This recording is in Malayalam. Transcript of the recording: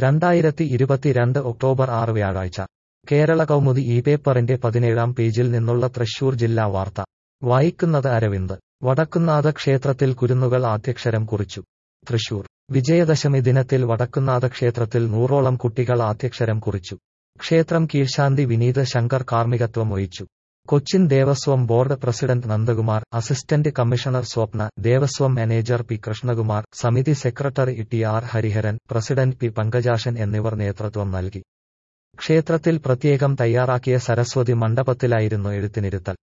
രണ്ടായിരത്തി ഇരുപത്തിരണ്ട് ഒക്ടോബർ ആറ് വ്യാഴാഴ്ച കേരള കൗമുദി ഈ പേപ്പറിന്റെ പതിനേഴാം പേജിൽ നിന്നുള്ള തൃശൂർ ജില്ലാ വാർത്ത വായിക്കുന്നത് അരവിന്ദ് വടക്കുന്നാഥ ക്ഷേത്രത്തിൽ കുരുന്നുകൾ ആദ്യക്ഷരം കുറിച്ചു തൃശൂർ വിജയദശമി ദിനത്തിൽ വടക്കുന്നാഥ ക്ഷേത്രത്തിൽ നൂറോളം കുട്ടികൾ ആദ്യക്ഷരം കുറിച്ചു ക്ഷേത്രം കീഴ്ശാന്തി വിനീത് ശങ്കർ കാർമ്മികത്വം വഹിച്ചു Cochin Devaswom board president Nandakumar assistant commissioner Swapna Devaswom manager P Krishnakumar സമിതി secretary T R Hariharan president P Pankajashan എന്നിവർ നേതൃത്വം നൽകി ക്ഷേത്രത്തിൽ പ്രത്യേകം തയ്യാറാക്കിയ സരസ്വതി മണ്ഡപത്തിലായിരുന്നു എഴുത്തിനിരുത്തൽ